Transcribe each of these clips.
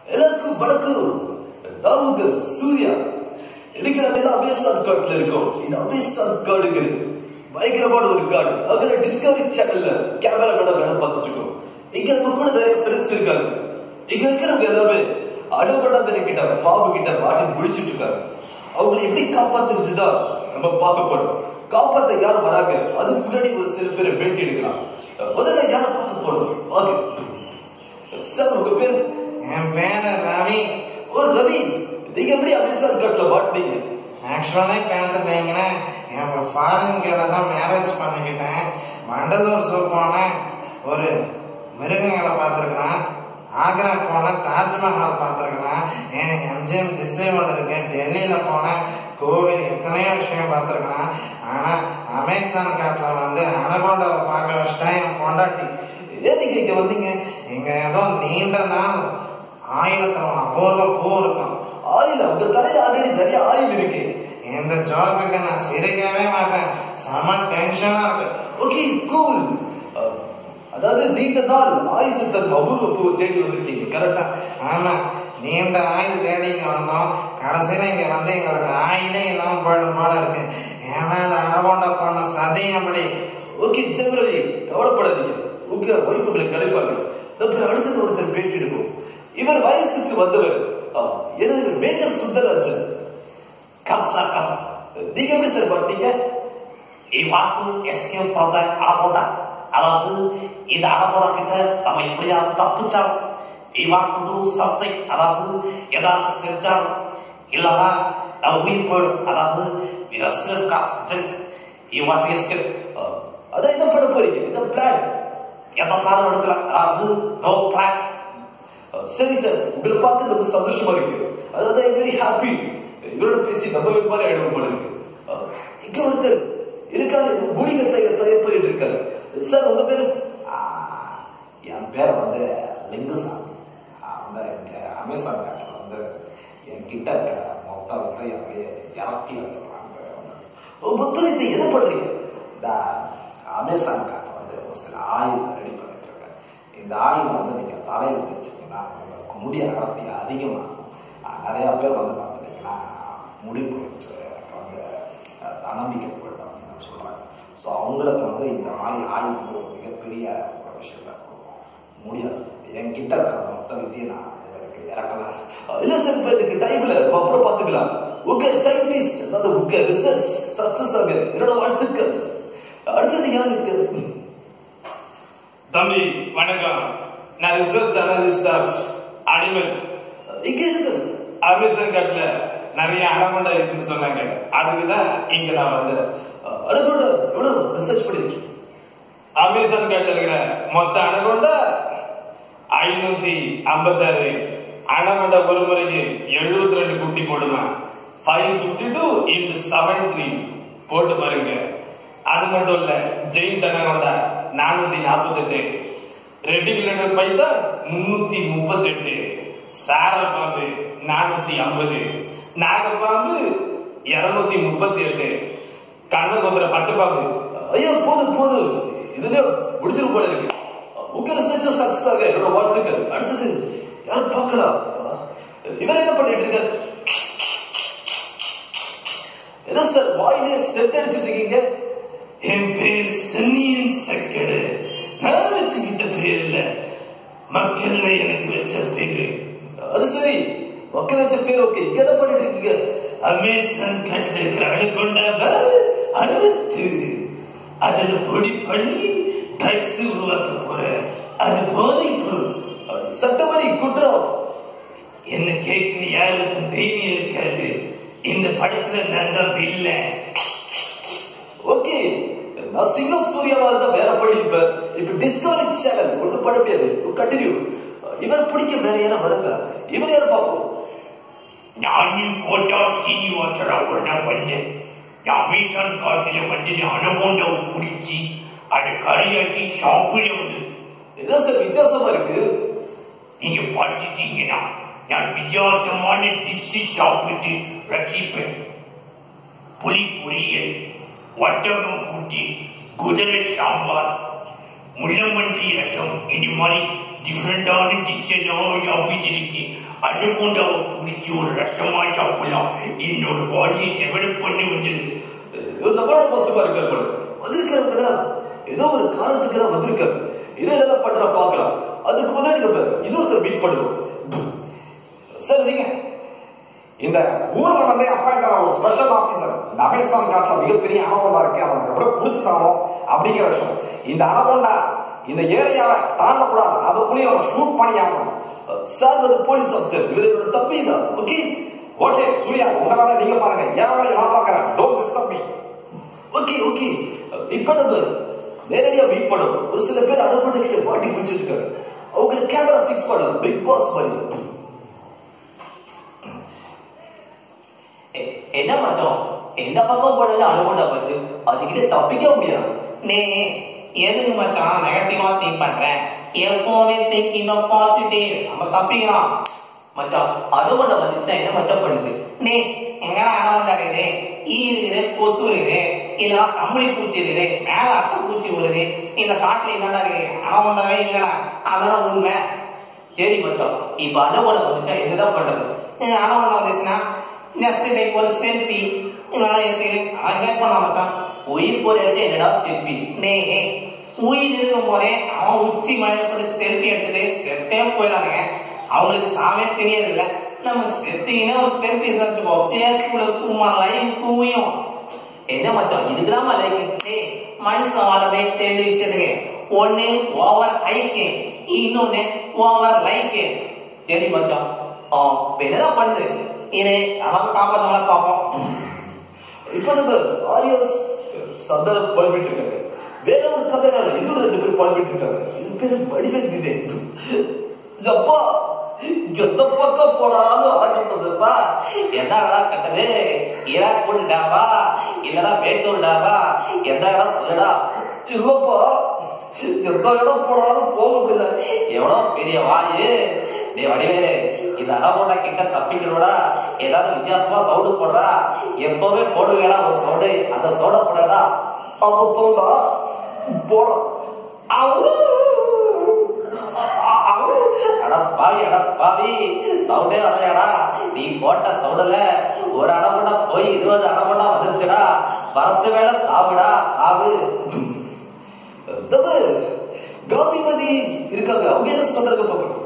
எல்லாருக்கும் வணக்கம் நான் உங்க சூர்யா இன்னைக்கு நம்ம அமேசான் காட்டுல இருக்கோம் இந்த அமேசான் காடுங்கிறது பயங்கரமான ஒரு காடு அங்கே டிஸ்கவரி சேனல்ல கேமரா மேல வேலை பார்த்துட்டு இருக்கோம் இங்க நம்ம கூட நிறைய ஃப்ரெண்ட்ஸ் இருக்காங்க இங்க இருக்கிறவங்க எல்லாமே அடுபடாத கிட்ட பாம்பு கிட்ட மாட்டி முடிச்சிட்டு இருக்காங்க அவங்களை எப்படி காப்பாத்துறதுதான் நம்ம பார்க்க போறோம் காப்பாத்த யாரும் வராங்க அதுக்கு முன்னாடி ஒரு சில பேரை பேட்டி எடுக்கலாம் முதல்ல யாரை பார்க்க போறோம் வாங்க சார் உங்க பேர் என் பேரு ரவி ஒரு ரவி நீங்க எப்படி அமேசான் காட்டுல மாட்டீங்க ஆக்சுவலாக பார்த்துட்டீங்கன்னா என் ஃபாரின் கிட்ட தான் மேரேஜ் பண்ணிக்கிட்டேன் வண்டலூர் சூ போனேன் ஒரு மிருகங்களை பார்த்துருக்கலாம் ஆக்ரா போனேன் தாஜ்மஹால் பார்த்துருக்கலாம் எனக்கு எம்ஜிஎம் டிசேபிள் இருக்கேன் டெல்லியில் போனேன் கோவில் எத்தனையோ விஷயம் பார்த்துருக்கலாம் ஆனால் அமேசான் காட்டில் வந்து அனகோண்டாவை பார்க்க வச்சுட்டா என் பொண்டாட்டி ஏன் நீங்க இங்க வந்தீங்க இங்கே ஏதோ நீண்ட நாள் ஆயிரத்தம் அபூர்வ பூ இருக்கும் ஆயில் உங்க தலையில ஆல்ரெடி நிறைய ஆயில் இருக்கு இந்த ஜோக்குக்கு நான் சிரிக்கவே மாட்டேன் செம டென்ஷனா இருக்கு ஓகே கூல் அதாவது நீண்ட நாள் ஆயுசு தரும் அபூர்வ பூ தேடி வந்திருக்கீங்க கரெக்டா ஆமா நீண்ட ஆயில் தேடி இங்க வந்தோம் கடைசியில இங்க வந்து எங்களுக்கு ஆயிலே இல்லாம போயிடும் போல இருக்கு ஏன்னா இந்த அடகொண்ட போன சதி அப்படி ஓகே செவ்வரவி கவலைப்படாதீங்க உங்க ஒய்ஃப் உங்களுக்கு கிடைப்பாங்க நம்ம அடுத்தது ஒருத்தர் பேட்டி எடுப்போம் இவர் வயசுக்கு வந்தவர் ஆ, எனது major Sundararajan come sir come நீங்க எப்படி சார் பார்த்தீங்க இவ்வாறு எஸ்கேப் from the அடப்போட்டா அதாவது இந்த அடப்போடா கிட்ட நம்ம எப்படியாவது தப்பிச்சாலும் இவ்வாறு do something அதாவது ஏதாவது செஞ்சாலும் இல்லைன்னா நம்ம உயிர் போயிடும் அதாவது ரசிகர் காசு தெரிஞ்சு இவ்வாறு எஸ்கேப் ஆ, அதான் என்ன பண்ண போறீங்க இந்த பிளான் எந்த பிளானும் எடுக்கல அதாவது நோ பிளான் சரி சார் உங்களை பார்த்து ரொம்ப சந்தோஷமா இருக்கு அதாவது ஐ வெரி ஹாப்பி இவரோட பேசி நம்ம ஒரு மாதிரி ஆயிடும் போல இருக்கு ஆ, இங்க ஒருத்தர் இருக்காரு இது முடிங்க தயார் தயார் பண்ணிட்டு இருக்காரு சார் உங்க பேரு ஆ, என் பேர் வந்து லிங்குசாமி நான் வந்து இங்கே அமேசான் காட்டில் வந்து என் கிட்ட இருக்கிற மொத்த வித்தை அப்படியே இறக்கி வச்சிடலான்ட்டு உங்க புத்தகத்தை என்ன பண்றீங்க இந்த அமேசான் காட்டில் வந்து ஒரு சில ஆயில் ரெடி பண்ணிட்டு இருக்கேன் இந்த ஆயில் வந்து நீங்கள் தலையில் தைச்சிங்கன்னா உங்களுக்கு முடி அடர்த்தி அதிகமாகும் ஆ, நிறையா பேர் வந்து பார்த்துட்டிங்கன்னா முடி போயிடுச்சு எனக்கு வந்து அஹ், தன்னம்பிக்கை போயிடும் அப்படின்னு சொல்கிறாங்க ஸோ அவங்களுக்கு வந்து இந்த மாதிரி ஆயில் வந்து ஒரு மிகப்பெரிய ஒரு விஷயத்தை கொடுக்கும் முடியும் என்கிட்ட இருக்கிற மொத்த வித்தியை நான் உங்களுக்கு இறக்கலாம் இல்ல சார் இப்ப இதுக்கு டைம் இல்ல நம்ம அப்புறம் பாத்துக்கலாம் உங்க சயின்டிஸ்ட் அதாவது உங்க ரிசர்ச் சக்சஸ் ஆக என்னோட வாழ்த்துக்கள் அடுத்தது யார் இருக்கு தம்பி வணக்கம் நான் ரிசர்ச் அனலிஸ்ட் ஆஃப் அனிமல் இங்க இருக்கு அமேசான் காட்டுல நிறைய அனகொண்டா இருக்குன்னு சொன்னாங்க அதுக்கு தான் இங்க நான் வந்தேன் அடுத்தோட எவ்வளவு ரிசர்ச் பண்ணிருக்கீங்க அமேசான் காட்டுல இருக்கிற மொத்த அனகொண்டா ஐநூத்தி ஐம்பத்தாறு அனகொண்டா ஒரு முறைக்கு எழுபத்தி ரெண்டு குட்டி போடுமா five fifty two into seven three போட்டு பாருங்க அது மட்டும் இல்ல ஜெயின் அனகொண்டா நானூத்தி நாற்பத்தெட்டு ரெட்டிகுலேட்டர் பைத்தான் முன்னூத்தி முப்பத்தெட்டு சார பாம்பு நானூத்தி ஐம்பது நாகப்பாம்பு இருநூத்தி முப்பத்தி எட்டு கண்ணு கொத்துற பச்சை பாம்பு ஐயோ போதும் போதும் இதுல முடிச்சிரும் போல இருக்கு உங்க ரிசர்ச் சக்சஸ் ஆக என்னோட வாழ்த்துக்கள் அடுத்தது யார் பார்க்கலாம் இவர் என்ன பண்ணிட்டு இருக்காரு என்ன சார் வாயிலே செட் அடிச்சிட்டு இருக்கீங்க என் பேர் சென்னியின் சக்கடு நான் வச்சுக்கிட்ட பேர் இல்ல மக்கள் எனக்கு வச்ச பேரு அது சரி மக்கள் வச்ச பேர் ஓகே இங்க என்ன பண்ணிட்டு இருக்கீங்க அமேசான் காட்டுல இருக்கிற அணுக்கொண்டாவ அறுத்து அதுல பொடி பண்ணி ட்ரக்ஸ் உருவாக்க போற அது போதை பொருள் சட்டப்படி குற்றம் என்ன கேட்க யாருக்கும் தைரியம் இருக்காது இந்த படத்துல நான் தான் வில்லன் ஓகே நான் சிங்கம் சூர்யாவா இருந்தா வேற படிப்பேன் இப்ப டிஸ்கவரி சேனல் ஒண்ணும் பண்ண முடியாது கண்டினியூ இவர் பிடிக்க வேற யாரும் வருங்க இவர் யாரும் பார்ப்போம் ഞാനും കോട്ട ശ്രീനിവാസറാവ് ഞാൻ വന്ന് അമേസാൻ കാട്ടിലെ വന്നിട്ട് അണകൊണ്ടവും പിടിച്ച് അത് കറിയാക്കി ഷാപ്പിലെ வந்து ஏதோ சார் வித்தியாசமா இருக்கு நீங்க பார்த்துட்டீங்கன்னா நான் வித்தியாசமான டிஷ் சாப்பிட்டு ரசிப்பேன் புலி பொரியல் ஒட்டகம் கூட்டி குதிரை சாம்பார் முள்ளம்பன்றி ரசம் இது மாதிரி டிஃப்ரெண்டான டிஷ்ஷெல்லாம் சாப்பிட்டு இருக்கேன் அனுகொண்டாவை பிடிச்சி ஒரு ரசமா சாப்பிடலாம் என்னோட பாடியை டெவலப் பண்ணி வச்சிருக்கு இவர் நம்மளோட மோசமா இருக்காரு போல வந்திருக்காருங்கடா ஏதோ ஒரு காரணத்துக்கு தான் வந்திருக்காரு இதை என்ன பண்ற பாக்கலாம் அதுக்கு முன்னாடி நம்ம இன்னொருத்தர் மீட் பண்ணுவோம் சார் நீங்க இந்த ஊர்ல வந்து அப்பாயிண்ட் ஆன ஒரு ஸ்பெஷல் ஆபீசர் இந்த அமேசான் காட்டுல மிகப்பெரிய அனகொண்டா இருக்கு அதை நம்ம எப்படி பிடிச்சிட்டாலும் அப்படிங்கிற விஷயம் இந்த அனகொண்டா இந்த ஏரியாவை தாண்டக்கூடாது அதுக்குள்ளேயே அவனை ஷூட் பண்ணி ஆகணும் சார் வந்து போலீஸ் ஆஃபீஸர் இவர் என்னோட தம்பி தான் ஓகே ஓகே சூர்யா உங்க வேலையை நீங்க பாருங்க என் வேலையை நான் பார்க்கறேன் don't disturb me okay okay இப்ப நம்ம நேரடியா மீட் பண்ணோம் ஒரு சில பேர் அடப்பட்ட கிட்ட மாட்டி பிடிச்சிட்டு இருக்காங்க அவங்களுக்கு கேமரா ஃபிக்ஸ் பண்ணலாம் பிக் பாஸ் மாதிரி எ- என்ன மச்சான் எந்த பக்கம் போனாலும் அனுகொண்டா வருது அதுக்கிட்ட தப்பிக்க முடியாது நீ எதுக்கு மச்சான் நெகட்டிவா திங்க் பண்ற எப்பவுமே திங்க் இந்த பாசிட்டிவ் நம்ம தப்பிக்கலாம் மச்சான் அனுகொண்டா வந்துச்சுன்னா என்ன மச்சான் பண்ணுது நீ எங்கடா அனவண்டா இருக்குது ஈ இருக்குது கொசு இருக்குது இல்ல கம்பளி பூச்சி இருக்குது மேல அட்டை பூச்சி வருது இந்த காட்டுல என்னடா இருக்குது அனவண்டாவே இல்லடா அதெல்லாம் உண்மை சரி மச்சான் இப்ப அனுகொண்டா வந்துச்சுன்னா என்னதான் பண்றது அனவண்டா வந்துச்சுன்னா ஜஸ்ட் லைக் ஒரு செல்ஃபி இதெல்லாம் எடுத்து என்ஜாய் பண்ணலாம் மச்சான் உயிர் போற இடத்துல என்னடா செல்ஃபி டேய் உயிர் இருக்கும் போதே அவன் உச்சி மலையில போட்டு செல்ஃபி எடுத்துட்டு செத்தே போயிடானுங்க அவங்களுக்கு சாமே தெரியறது இல்ல நம்ம செத்தீங்கன்னா ஒரு செல்ஃபி வச்சுக்கோ பேஸ்புக்ல சும்மா லைவ் குவியும் என்ன மச்சான் இதுக்குதான் லைக் டேய் மனுஷன் வாழ்றதே ரெண்டு விஷயத்துக்கு ஒண்ணு ஓவர் ஹைக்கு இன்னொன்னு ஓவர் லைக்கு சரி மச்சான் ஆ, இப்ப என்னதான் பண்ணுது இரு நமக்கு காப்பாத்தவங்கள பார்ப்போம் இப்ப நம்ம ஆரியாஸ் சந்தன புலம்பிட்டு இருக்காங்க வேற ஒரு கதைனால இது ரெண்டு பேரும் புலம்பிட்டு இருக்காங்க இது பேரு வடிவேல் விஜய் அப்பா எந்த பக்கம் போனாலும் ஆகட்டதுப்பா என்னடா கட்டது ஈராக் போட்டுட்டாவா இல்லடா வேட்டூர்டாவா எந்த இடம் சொல்லுடா இல்லப்பா எந்த இடம் போனாலும் போக முடியல எவ்வளோ பெரிய வாயு டேய் வடிவேலு இந்த அடமோட்டா கிட்ட தப்பிக்கணும்டா ஏதாவது வித்தியாசமா சவுண்டு போடுறா எப்பவுமே போடுவேடா ஒரு சவுண்டு அந்த சவுண்ட போடடா அப்ப தோண்டா போடா அட பாவி அட பாவி சவுண்டே வரலையாடா நீ போட்ட சவுண்டுல ஒரு அடமோட்டா போய் இருபது அடமோட்டா வந்துருச்சுடா வரத்து வேலை தாவுடா தாவு நம்ம காந்திமதி இருக்காங்க அவங்க என்ன சொல்றாங்க பாக்கணும்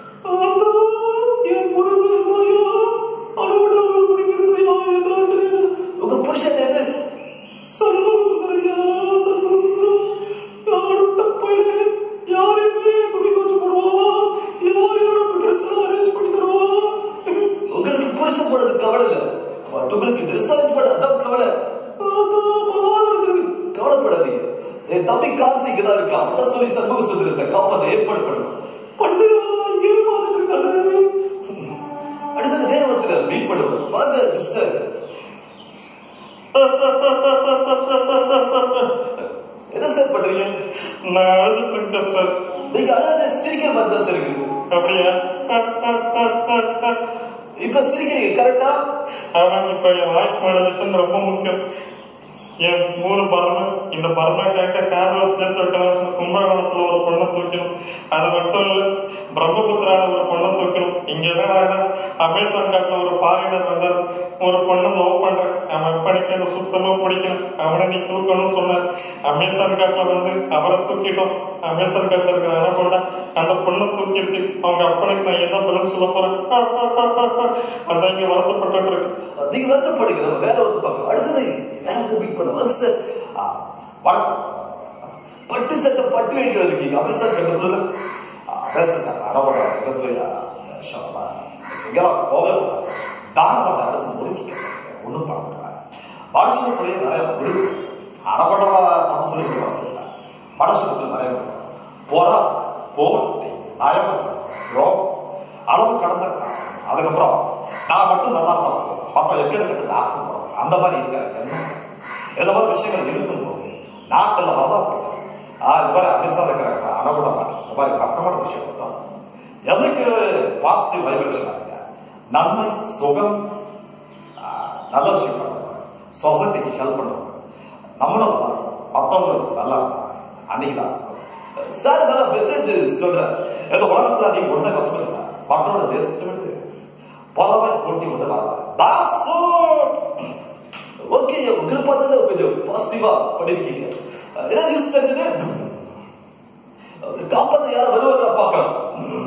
என் புருஷன் இருந்தாயா அனுவிட ஒரு பிடிக்கிறதையா என்ன உங்க புருஷன் என்ன சர்வ சுந்தரையா சர்வ சுந்தரம் யாரும் தப்பையில யாரையுமே துணி துவச்சு போடுவா யாரோட ட்ரெஸ் அரேஞ்ச் பண்ணி தருவா உங்களுக்கு புருஷன் போடுறது கவலை இல்ல மற்றவங்களுக்கு ட்ரெஸ் அரேஞ்ச் பண்ண அதான் கவலை அதான் பாசம் கவலைப்படாதீங்க என் தம்பி கார்த்திக் தான் இருக்கா அவன் சொல்லி சண்முக சுந்தரத்தை காப்பாற்ற ஏற்பாடு பண்ணுவோம் பண்ணுறா இங்கே பார்த்துட்டு இருக்காரு அடுத்தது வேற ஒருத்தர் மீட் பண்ணுவோம் வாங்க மிஸ்டர் என்ன சார் பண்றீங்க நான் அழுதுட்டு இருக்கேன் சார் நீங்க அழகாத சிரிக்கிற மாதிரி தான் சார் இருக்குது அப்படியா இப்ப சிரிக்கிறீங்க கரெக்டா ஆனா இப்ப என் வாய்ஸ் மாடுலேஷன் ரொம்ப முக்கியம் என் ஊரு பர்மா இந்த பர்மா கேட்க கேரளா சேர்த்து வைக்கணும் கும்பகோணத்துல ஒரு பொண்ணை தூக்கணும் அது மட்டும் இல்ல பிரம்மபுத்திரால ஒரு பொண்ணை தூக்கணும் இங்க என்னடா அமேசான் காட்டுல ஒரு ஃபாரினர் வந்தார் ஒரு பொண்ணை லவ் பண்றேன் அவன் எப்படிக்கு எனக்கு சுத்தமா பிடிக்கணும் அவனை நீ தூக்கணும்னு சொன்னார் அமேசான் காட்டுல வந்து அவரை தூக்கிட்டோம் அமேசான் காட்டுல இருக்கிற அனகொண்டா அந்த பொண்ணை தூக்கிடுச்சு அவங்க அப்பனுக்கு நான் என்ன பதில் சொல்ல போறேன் அதான் இங்க வருத்தப்பட்டு இருக்கு நீங்க வருத்தப்படுங்க நம்ம வேற ஒருத்தர் பார்க்கலாம் அடுத்தது வேற ஒருத்தர் மீட் பண்ணலாம் வாங்க சார் ஆ, வணக்கம் பட்டு சட்டை பட்டு வேண்டிய இருக்கீங்க அமேசான் கட்டுறது அமேசான் அடப்பட மிகப்பெரிய ஷாப்பா இங்கெல்லாம் போகவே கூடாது தானத்தை அடைச்சு முறுக்கிக்க ஒன்றும் பண்ண மாட்டாங்க மனுஷனுக்குள்ளேயே நிறைய முறுக்கு அடப்படவா தப்பு சொல்லி வச்சுருக்கேன் மனுஷனுக்குள்ள நிறைய முறுக்கு போறா போட்டு நயமற்ற துரோகம் அளவு கடந்த அதுக்கப்புறம் நான் மட்டும் நல்லா இருந்தா போதும். மற்ற எக்கெடு கட்டு நாசம் பண்ணுவோம் அந்த மாதிரி இருக்கிற எண்ணம் இந்த மாதிரி விஷயங்கள் இருக்கும்போது நாட்டில் வரதா போயிடும் ஆ இந்த மாதிரி அமித்ஷா இருக்கிற அணகுட மாட்டேன் இந்த மாதிரி கட்டமான விஷயம் தான் எதுக்கு பாசிட்டிவ் வைப்ரேஷன் ஆகுங்க நன்மை சுகம் ஆ, நல்ல விஷயம் பண்றது சொசைட்டிக்கு ஹெல்ப் பண்றது நம்மளும் நல்லா இருக்கணும் மற்றவங்களுக்கு நல்லா இருந்தாங்க அன்னைக்கு தான் சார் நல்ல மெசேஜ் சொல்றேன் இந்த உலகத்துல நீ ஒண்ணு கஷ்டம் மற்றோட தேசத்தை விட்டு பறவை போட்டி கொண்டு வரலாம் ஓகே உங்களை பார்த்து கொஞ்சம் பாசிட்டிவா பண்ணிருக்கீங்க என்ன நியூஸ் தெரிஞ்சது காப்பாத்த யாரும் வருவாங்களா பாக்கலாம்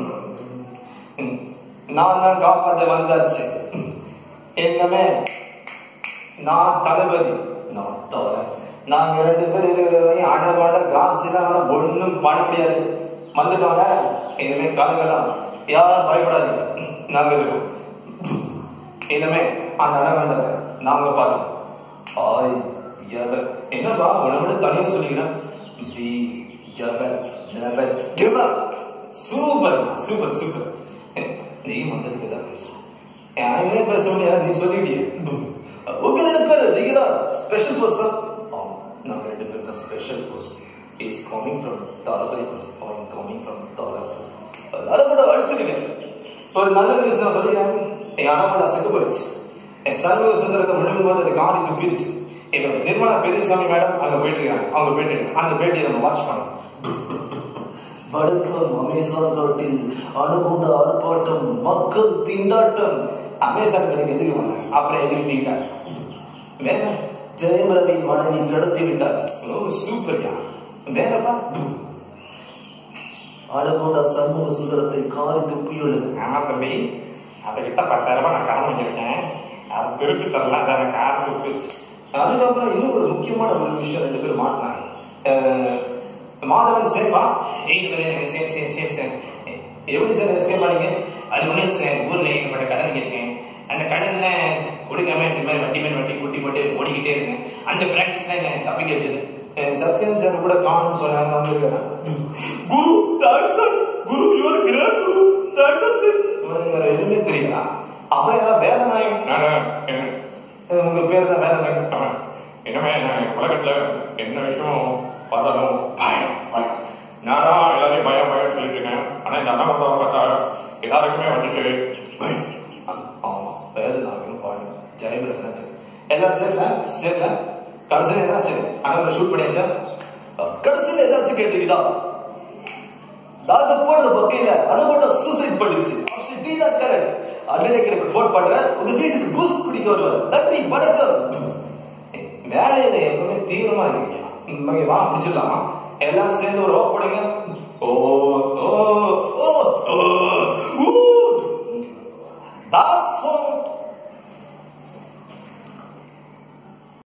நான் தான் காப்பாத்த வந்தாச்சு என்னமே நான் தளபதி நான் தவற நாங்க ரெண்டு பேர் இருக்கிற வரையும் அடமாட காட்சிலாம் ஒண்ணும் பண்ண முடியாது வந்துட்டோங்க இனிமே கலங்கலாம் யாரும் பயப்படாதீங்க நாங்க இருக்கோம் இனிமே அந்த அடமாண்டத நாங்க பார்த்தோம் ஆய் எவர் என்னப்பா உன மட்டும் தனியாக சொல்லிக்கிறேன் we ever never give up super super super நீ வந்ததுக்கு தான் பேசு என்ன பேச முடியாது நீ சொல்லிட்டியே உங்க ரெண்டு பேர் நீங்க தான் ஸ்பெஷல் ஃபோர்ஸ் தான் ஆமா நாங்க ரெண்டு பேரும் தான் special force is coming from Thalapathy force I am coming from Thalapathy நடப்பட அடிச்சிருங்க ஒரு நல்ல நியூஸ் நான் சொல்லிடுறேன் என் அண்ணாமலை செத்து போயிடுச்சு என் சர்வ சுந்தரத்தை முழுங்கும் போது அந்த காரி துப்பிடுச்சு இப்போ நிர்மலா பெரியசாமி மேடம் அங்க போயிட்டு இருக்காங்க அவங்க போயிட்டு இருக்காங்க அந்த பேட்டியை நம்ம வாட்ச் பண்ணோம் வடக்கம் அமேசான் காட்டில் அணுகுண்ட ஆர்ப்பாட்டம் மக்கள் திண்டாட்டம் அமேசான் கடைக்கு எதிரி வந்தாங்க அப்புறம் எதிரி தீட்டாங்க வேற ஜெயம் ரவியின் மனைவி கடத்தி விட்டார் ஓ சூப்பர்யா வேறப்பா அணுகுண்ட சண்முக சுந்தரத்தை காரி துப்பியுள்ளது ஆமா தம்பி அதுகிட்ட பத்தாயிரம் ரூபாய் நான் கடன் வாங்கியிருக்கேன் அது திருப்பி தரல அதை எனக்கு கார் கொடுத்துருச்சு அதுக்கப்புறம் இன்னும் ஒரு முக்கியமான ஒரு விஷயம் ரெண்டு பேரும் மாட்டினாங்க அஹ், மாதவன் சேஃபா எனக்கு சேஃப் சேஃப் சேஃப் சார் எப்படி சார் எஸ்கேப் பண்ணீங்க அது ஒன்றும் சார் ஊரில் ஏகப்பட்ட கடன் இருக்கேன் அந்த கடனை கொடுக்காம இந்த மாதிரி வட்டி மேல் வட்டி கூட்டி போட்டு ஓடிக்கிட்டே இருக்கேன் அந்த ப்ராக்டிஸ் தான் என்ன தப்பிக்க வச்சது அஹ், சத்யன் சார் கூட காணும்னு சொன்னாங்க வந்திருக்கிறேன் குரு தேங்க்ஸ் குரு யுவர் கிரேட் குரு தேங்க்ஸ் சார் இவனுக்கு வேற எதுவுமே தெரியல அப்புறம் யாரா வேலை நாயகம் நான் என்ன அஹ், உங்க பேர் தான் வேலை நாயகம் ஆமா. இனிமே நான் உலகத்துல என்ன விஷயம் பார்த்தாலும் பயம் பயம் நானா எல்லாரையும் பயம் பயம் சொல்லிட்டு இருக்கேன் ஆனா இந்த அண்ணாமலை பார்த்தா எல்லாருக்குமே வந்துட்டு பயம் ஆமா வேலை நாயகம் பாருங்க ஜெயபில் என்னாச்சு எல்லாரும் சேஃப்ல சேஃப்ல கடைசியில் என்னாச்சு அண்ணா ஷூட் பண்ணியாச்சா கடைசியில் ஏதாச்சும் கேட்டீங்களா நாங்க போடுற பக்கையில அனுபவ சூசைட் பண்ணிருச்சு ஆப்ஷன் டி தான் கரெக்ட் அண்ணனுக்கு எனக்கு ஃபோன் பண்றேன் உங்க வீட்டுக்கு பூஸ்ட் குடிக்க வருவார் நன்றி வணக்கம் வேலையில எப்பவுமே தீவிரமா இருக்கீங்க இங்க வா முடிச்சிடலாமா எல்லாம் சேர்ந்து ஒரு ரோப் போடுங்க ஓ ஓ ஓ ஓ ஊ That's all.